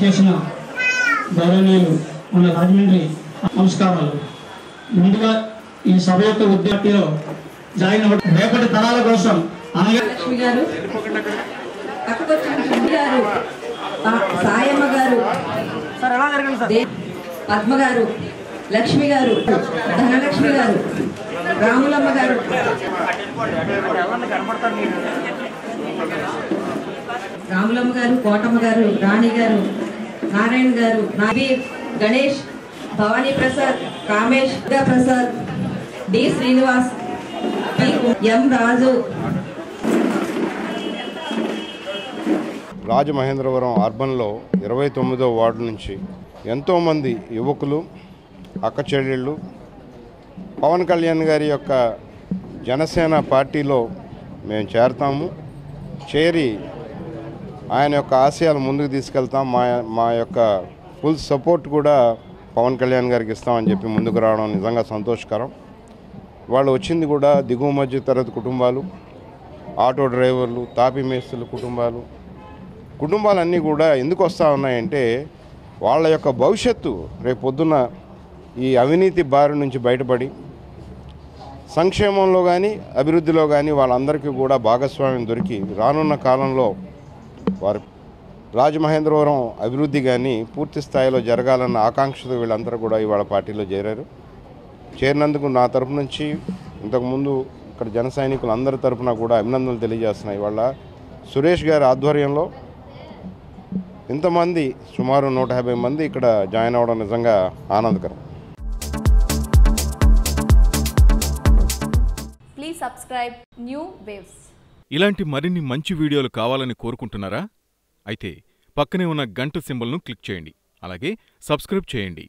చేసిన గౌరవనీయులు మన రాజమండ్రి నమస్కారాలు ముందుగా ఈ సభ యొక్క ఉద్యోగిలో జాయిన్ అవ్వడం రేపటి తరాల కోసం అనగా లక్ష్మి గారు పక్కకొచ్చిన సుబ్బి గారు పా- సాయమ్మ గారు దే- పద్మ గారు లక్ష్మి గారు ధనలక్ష్మి గారు రాములమ్మ గారు రాములమ్మ గారు కోటమ్మ గారు రాణి గారు నారాయణ గారు Nabir Ganesh Bhavani Prasad Kamesh Durga Prasad D Srinivas P M Raju Rajamahendravaram అర్బన్లో ఇరవై తొమ్మిదో వార్డు నుంచి ఎంతోమంది యువకులు అక్క చెల్లెళ్ళు పవన్ కళ్యాణ్ గారి యొక్క జనసేన పార్టీలో మేము చేరతాము చేరి ఆయన యొక్క ఆశయాలు ముందుకు తీసుకెళ్తాం మా మా యొక్క ఫుల్ సపోర్ట్ కూడా పవన్ కళ్యాణ్ గారికి ఇస్తామని చెప్పి ముందుకు రావడం నిజంగా సంతోషకరం వాళ్ళు వచ్చింది కూడా దిగువ మధ్య తరగతి కుటుంబాలు ఆటో డ్రైవర్లు తాపి మేస్తుల కుటుంబాలు కుటుంబాలన్నీ కూడా ఎందుకు వస్తూ ఉన్నాయంటే వాళ్ళ యొక్క భవిష్యత్తు రేపు పొద్దున్న ఈ అవినీతి బారి నుంచి బయటపడి సంక్షేమంలో కానీ అభివృద్ధిలో కానీ వాళ్ళందరికీ కూడా భాగస్వామ్యం దొరికి రానున్న కాలంలో వారు రాజమహేంద్రవరం అభివృద్ధి కానీ పూర్తి స్థాయిలో జరగాలన్న ఆకాంక్షతో వీళ్ళందరూ కూడా ఇవాళ పార్టీలో చేరారు చేరినందుకు నా తరపు నుంచి ఇంతకుముందు ఇక్కడ జన సైనికులు అందరి తరపున కూడా అభినందనలు తెలియజేస్తున్నాయి ఇవాళ సురేష్ గారి ఆధ్వర్యంలో ఇంతమంది సుమారు నూట యాభై మంది ఇక్కడ జాయిన్ అవ్వడం నిజంగా ఆనందకరం Please subscribe New Waves. ఇలాంటి మరిన్ని మంచి వీడియోలు కావాలని కోరుకుంటున్నారా అయితే పక్కనే ఉన్న గంట సింబల్ను క్లిక్ చేయండి అలాగే సబ్స్క్రైబ్ చేయండి